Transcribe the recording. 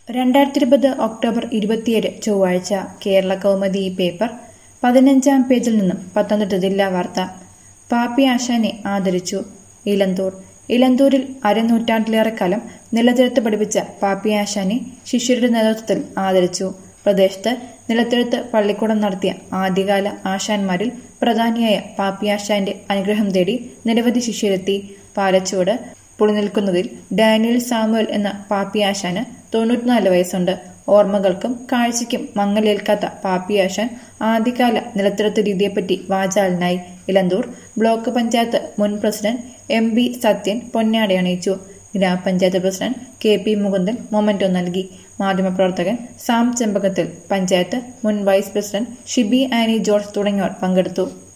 രണ്ടായിരത്തി ഇരുപത് ഒക്ടോബർ ഇരുപത്തിയേഴ് ചൊവ്വാഴ്ച കേരള കൗമുദി ഈ പേപ്പർ പതിനഞ്ചാം പേജിൽ നിന്നും പത്തനംതിട്ട ജില്ലാ വാർത്ത പാപ്പി ആശാനെ ആദരിച്ചു ഇലന്തൂർ ഇലന്തൂരിൽ അരനൂറ്റാണ്ടിലേറെ കാലം നിലത്തെഴുത്ത് പഠിപ്പിച്ച പാപ്പി ആശാനെ ശിഷ്യരുടെ നേതൃത്വത്തിൽ ആദരിച്ചു പ്രദേശത്ത് നിലത്തെഴുത്ത് പള്ളിക്കൂടം നടത്തിയ ആദ്യകാല ആശാന്മാരിൽ പ്രധാനിയായ പാപ്പി ആശാന്റെ അനുഗ്രഹം തേടി നിരവധി ശിഷ്യരെത്തി പാലച്ചുവട് പുളിനിൽക്കുന്നതിൽ ഡാനിയൽ സാമുവൽ എന്ന പാപ്പി ആശാന് തൊണ്ണൂറ്റിനാല് വയസ്സുണ്ട് ഓർമ്മകൾക്കും കാഴ്ചയ്ക്കും മങ്ങലേൽക്കാത്ത പാപ്പിയാശാൻ ആദ്യകാല നിലത്തെഴുത്ത് രീതിയെപ്പറ്റി വാചാലനായി ഇലന്തൂർ ബ്ലോക്ക് പഞ്ചായത്ത് മുൻ പ്രസിഡന്റ് എം ബി സത്യൻ പൊന്നാട അണിയിച്ചു ഗ്രാമപഞ്ചായത്ത് president K P Mukundan memento നൽകി മാധ്യമപ്രവർത്തകൻ സാം ചെമ്പകത്തിൽ പഞ്ചായത്ത് മുൻ വൈസ് പ്രസിഡന്റ് ഷിബി ആനി ജോർജ് തുടങ്ങിയവർ പങ്കെടുത്തു